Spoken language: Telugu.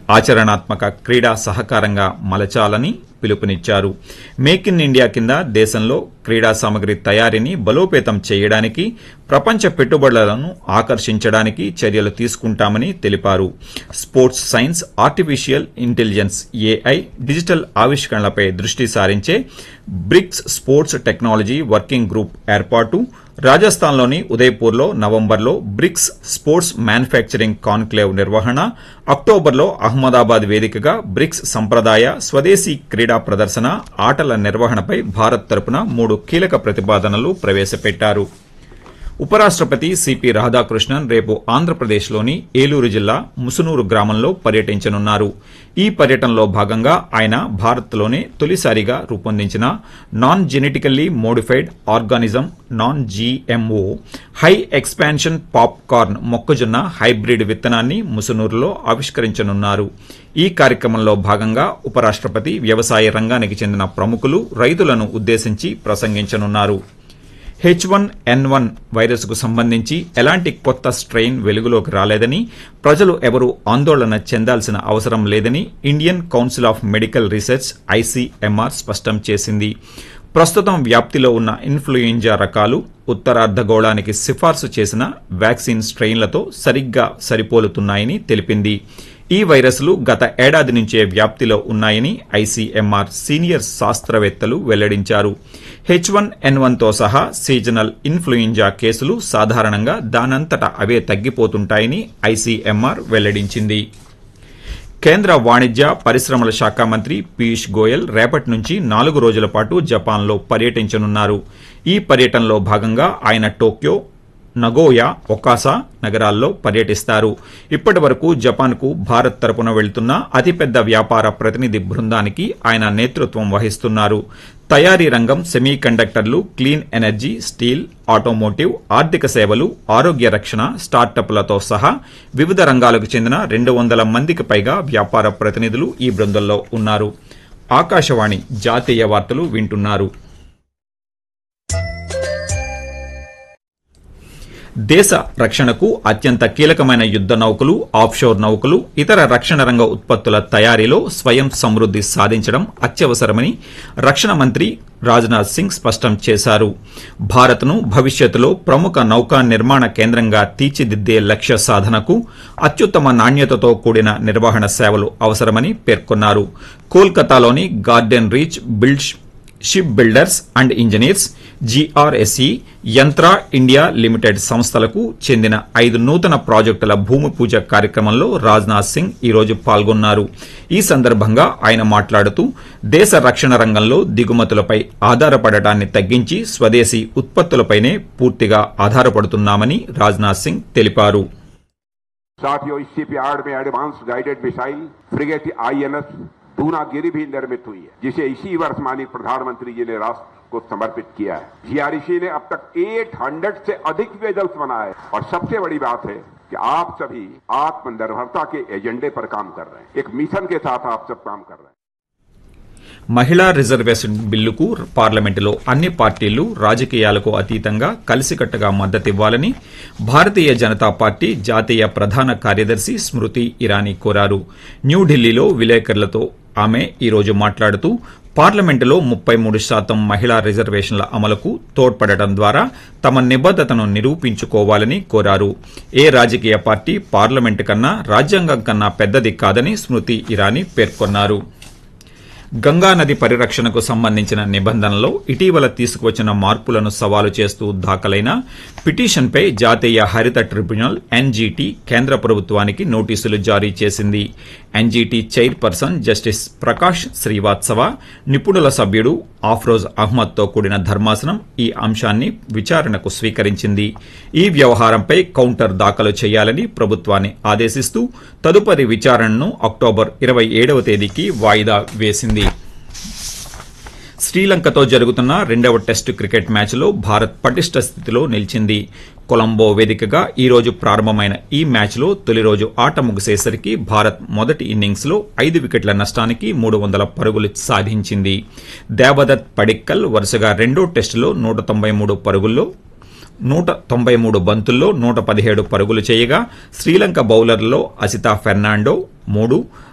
ఆచరణాత్మక క్రీడా సహకారంగా మలచాలని పిలుపునిచ్చారు మేక్ ఇన్ ఇండియా కింద దేశంలో క్రీడా సామగ్రి తయారీని బలోపేతం చేయడానికి ప్రపంచ పెట్టుబడులను ఆకర్షించడానికి చర్యలు తీసుకుంటామని తెలిపారు sports science artificial intelligence AI digital ఆవిష్కరణలపై దృష్టి సారించే BRICS sports technology working group ఏర్పాటు రాజస్థాన్లోని ఉదయ్పూర్లో నవంబర్లో బ్రిక్స్ స్పోర్ట్స్ మ్యానుఫ్యాక్చరింగ్ కాన్క్లేవ్ నిర్వహణ అక్టోబర్లో అహ్మదాబాద్ వేదికగా బ్రిక్స్ సంప్రదాయ స్వదేశీ క్రీడా ప్రదర్శన ఆటల నిర్వహణపై భారత్ తరపున మూడు కీలక ప్రతిపాదనలు ప్రవేశపెట్టారు ఉపరాష్టపతి సిపి రాధాకృష్ణన్ రేపు ఆంధ్రప్రదేశ్లోని ఏలూరు జిల్లా ముసునూరు గ్రామంలో పర్యటించనున్నారు ఈ పర్యటనలో భాగంగా ఆయన భారత్లోనే తొలిసారిగా రూపొందించిన non genetically modified organism non GMO high expansion popcorn మొక్కజొన్న హైబ్రిడ్ విత్తనాన్ని ముసునూరులో ఆవిష్కరించనున్నారు ఈ కార్యక్రమంలో భాగంగా ఉపరాష్టపతి వ్యవసాయ రంగానికి చెందిన ప్రముఖులు రైతులను ఉద్దేశించి ప్రసంగించనున్నారు హెచ్ వన్ ఎన్ వన్ వైరస్కు సంబంధించి ఎలాంటి కొత్త స్ట్రెయిన్ వెలుగులోకి రాలేదని ప్రజలు ఎవరూ ఆందోళన చెందాల్సిన అవసరం లేదని Indian council of medical research ICMR స్పష్టం చేసింది ప్రస్తుతం వ్యాప్తిలో ఉన్న ఇన్ఫ్లుయెంజా రకాలు ఉత్తరార్ధగోళానికి సిఫార్సు చేసిన వ్యాక్సిన్ స్ట్రెయిన్లతో సరిగ్గా సరిపోలుతున్నాయని తెలిపింది ఈ వైరస్లు గత ఏడాది నుంచే వ్యాప్తిలో ఉన్నాయని ఐసీఎంఆర్ సీనియర్ శాస్త్రవేత్తలు వెల్లడించారు హెచ్ వన్ ఎన్ వన్తో సహా సీజనల్ ఇన్ఫ్లుయెంజా కేసులు సాధారణంగా దానంతట అవే తగ్గిపోతుంటాయని ఐసీఎంఆర్ వెల్లడించింది కేంద్ర వాణిజ్య పరిశ్రమల శాఖ మంత్రి పీయూష్ గోయల్ రేపటి నుంచి నాలుగు రోజుల పాటు జపాన్లో పర్యటించనున్నారు ఈ పర్యటనలో భాగంగా ఆయన టోక్యో నగోయా ఒకాసా నగరాల్లో పర్యటిస్తారు ఇప్పటి వరకు జపాన్కు భారత్ తరపున వెళ్తున్న అతిపెద్ద వ్యాపార ప్రతినిధి బృందానికి ఆయన నేతృత్వం వహిస్తున్నారు తయారీ రంగం సెమీ కండక్టర్లు క్లీన్ ఎనర్జీ స్టీల్ ఆటోమోటివ్ ఆర్థిక సేవలు ఆరోగ్య రక్షణ స్టార్టప్లతో సహా వివిధ రంగాలకు చెందిన రెండు వందల మందికి పైగా వ్యాపార ప్రతినిధులు ఈ బృందంలో ఉన్నారు ఆకాశవాణి జాతీయ వార్తలు వింటున్నారు దేశ రక్షణకు అత్యంత కీలకమైన యుద్ద నౌకలు ఆఫ్షోర్ నౌకలు ఇతర రక్షణ రంగ ఉత్పత్తుల తయారీలో స్వయం సమృద్ది సాధించడం అత్యవసరమని రక్షణ మంత్రి రాజ్నాథ్ సింగ్ స్పష్టం చేశారు భారత్ను భవిష్యత్తులో ప్రముఖ నౌకా నిర్మాణ కేంద్రంగా తీర్చిదిద్దే లక్ష్య సాధనకు అత్యుత్తమ నాణ్యతతో కూడిన నిర్వహణ సేవలు అవసరమని పేర్కొన్నారు కోల్కతాలోని garden reach build ship builders and engineers GRSE Yantra India limited సంస్థలకు చెందిన ఐదు నూతన ప్రాజెక్టుల భూమి పూజ కార్యక్రమంలో రాజ్నాథ్ సింగ్ ఈ రోజు పాల్గొన్నారు ఈ సందర్భంగా ఆయన మాట్లాడుతూ దేశ రక్షణ రంగంలో దిగుమతులపై ఆధారపడటాన్ని తగ్గించి స్వదేశీ ఉత్పత్తులపైనే పూర్తిగా ఆధారపడుతున్నామని రాజ్నాథ్ సింగ్ తెలిపారు साथियों इस शिपयार्ड में advance guided missile frigate INS Dunagiri भी निर्मित हुई है जिसे इसी वर्ष माननीय प्रधानमंत्री जी ने राष्ट्र को समर्पित किया है जीआरसी ने अब तक 800 से अधिक वेजल्स बनाए और सबसे बड़ी बात है कि आप सभी आत्मनिर्भरता के एजेंडे पर काम कर रहे हैं एक मिशन के साथ आप सब काम कर रहे हैं మహిళా రిజర్వేషన్ బిల్లుకు పార్లమెంటులో అన్ని పార్టీలు రాజకీయాలకు అతీతంగా కలిసికట్టుగా మద్దతివ్వాలని భారతీయ జనతా పార్టీ జాతీయ ప్రధాన కార్యదర్శి స్మృతి ఇరానీ కోరారు న్యూఢిల్లీలో విలేకరులతో ఆమె ఈరోజు మాట్లాడుతూ పార్లమెంటులో ముప్పై మూడు శాతం మహిళా రిజర్వేషన్ల అమలుకు తోడ్పడటం ద్వారా తమ నిబద్దతను నిరూపించుకోవాలని కోరారు ఏ రాజకీయ పార్టీ పార్లమెంటు కన్నా రాజ్యాంగం కన్నా పెద్దది కాదని స్మృతి ఇరానీ పేర్కొన్నారు గంగానది పరిరక్షణకు సంబంధించిన నిబంధనలో ఇటీవల తీసుకువచ్చిన మార్పులను సవాలు చేస్తూ దాఖలైన పిటిషన్పై జాతీయ హరిత ట్రిబ్యునల్ ఎన్జీటీ కేంద్ర ప్రభుత్వానికి నోటీసులు జారీ చేసింది NGT chairperson justice Prakash Srivastava నిపుణుల సభ్యుడు ఆఫ్రోజ్ అహ్మద్తో కూడిన ధర్మాసనం ఈ అంశాన్ని విచారణకు స్వీకరించింది ఈ వ్యవహారంపై కౌంటర్ దాఖలు చేయాలని ప్రభుత్వాన్ని ఆదేశిస్తూ తదుపరి విచారణను అక్టోబర్ ఇరవై ఏడవ తేదీకి వాయిదా వేసింది శ్రీలంకతో జరుగుతున్న రెండవ టెస్టు క్రికెట్ మ్యాచ్లో భారత్ పటిష్ట స్థితిలో నిలిచింది కొలంబో వేదికగా ఈ రోజు ప్రారంభమైన ఈ మ్యాచ్లో తొలి రోజు ఆట ముగిసేసరికి భారత్ మొదటి ఇన్నింగ్స్ లో ఐదు వికెట్ల నష్టానికి మూడు వందల పరుగులు సాధించింది దేవదత్ పడిక్కల్ వరుసగా రెండో టెస్టులో నూట తొంభై మూడు పరుగుల్లో నూట తొంభై మూడు బంతుల్లో నూట పదిహేడు పరుగులు చేయగా శ్రీలంక బౌలర్లలో అసితా ఫెర్నాండో మూడు